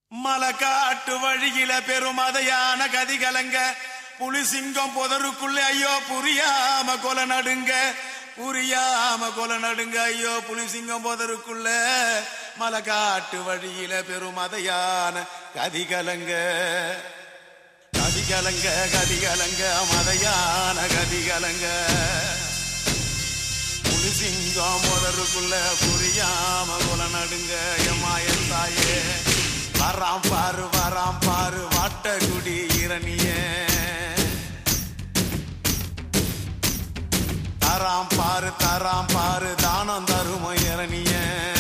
மலக்காட்டு வழியில பெருமதையான கதி கலங்க புலி சிங்கம் புதருக்குள்ள ஐயோ புரியாம கொலை நடுங்க புரியாம கொலை நடுங்க ஐயோ புலி சிங்கம் புதருக்குள்ள மலக்காட்டு வழியில பெருமதையான கதி கலங்க கதி கலங்க கதி கலங்க மதையான கதி கலங்க புலி சிங்கம் முதருக்குள்ள புரியாம குல நடுங்க எம்மாயன் தாயே வராம் பாரு வராம் பாரு வாட்டகுடி இரணிய தராம் பாரு தராம் பாரு தானம் தரும இரணிய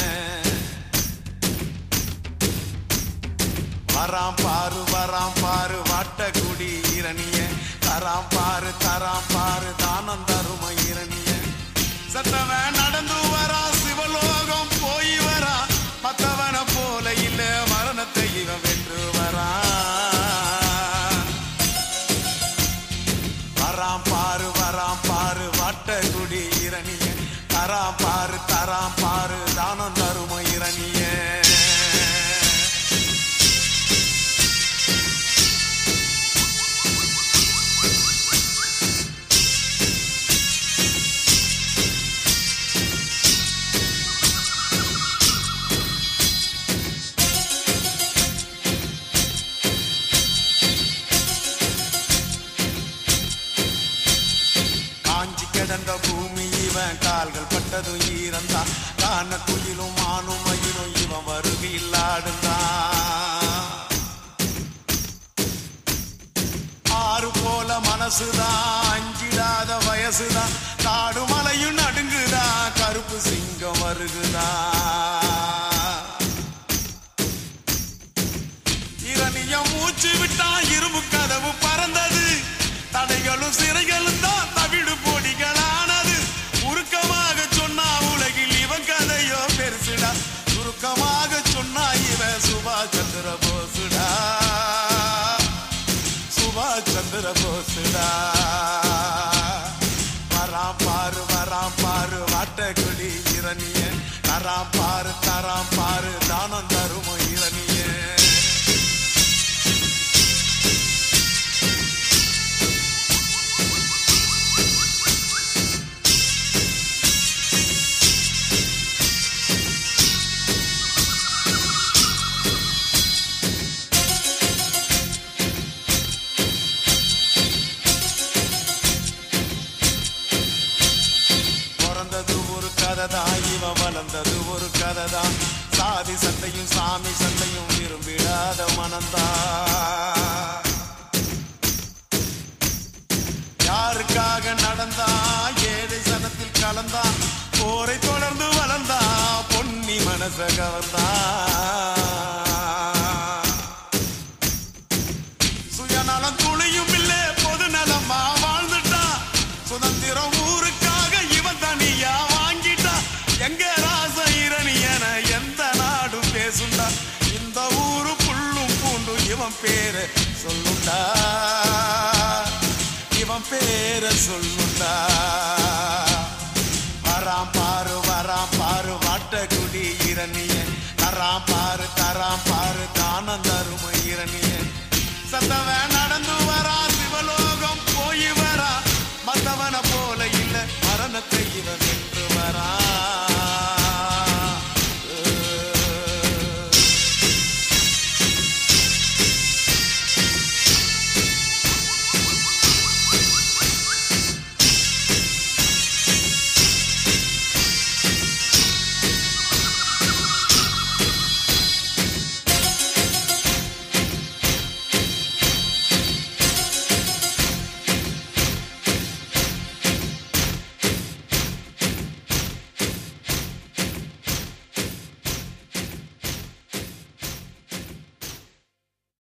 வராம் பாரு வராம் பாரு வாட்டகுடி இரணிய தராம் பாரு தராம் பாரு தானம் தரும இரணிய சத்தவன் நடந்து வரா சிவலோகம் போய் வரா மத்தவன போல இல்ல மரணத்தை இவன் வென்று வரா வராம் பாரு வராம் பாரு வாட்டகுடி இரணிய தராம் பாரு தராம் பாரு தானம் தரும இரணிய காஞ்சி கிடந்த பூமி இவன் கால்கள் பட்டதும் ஈரந்தான் காண குயிலும் மானும் மயிலும் இவன் வருகையில் ஆடுந்தான் ஆறு போல மனசுதான் அஞ்சிடாத வயசுதான் காடு மலையும் நடுங்குதான் கருப்பு சிங்கம் வருகுதான் இரணிய மூச்சு விட்டா இரும்பு கதவு பறந்தது தடைகளும் சிறைகளும் தான் தவிடு பொடிகளானது உருக்கமாக சொன்னா உலகில் இவன் கதையோ பெருசுடா சுருக்கமாக சொன்னா இவன் சுபாஷ் சந்திர போசுடா சுபாஷ் சந்திர போசுடா வராம் பாரு வராம் பாரு வாட்டக்குடி இரணியன் தராம் பாரு தராம் பாரு தானம் தரும இரணியன் பிறந்தது ஒரு கதை தான் இவன் வளர்ந்தது ஒரு கதை தான் சாதி சண்டையும் சாமி சண்டையும் விரும்பிடாத மனந்தான் யாருக்காக நடந்தா ஏழை சனத்தில் கலந்தா போரை தொடர்ந்து வளர்ந்தா பொன்னி மனச கவர்ந்தா சுயநலம் துளியும் இல்லே பொது நலமா வாழ்ந்துட்டா சுதந்திரம் ஊருக்காக இவன் தனியா வாங்கிட்டா எங்க ராச இரணியன எந்த நாடும் பேசுண்டா இந்த ஊரு புள்ளும் பூண்டும் இவன் பேரை சொல்லுண்டா இவன் பேரை சொல்லுண்டா வராம் பாரு வராம் பாரு வாட்டகுடி இரணியன் தராம் பாரு தராம் பாரு தானம் தரும இரணியன் சத்தவன்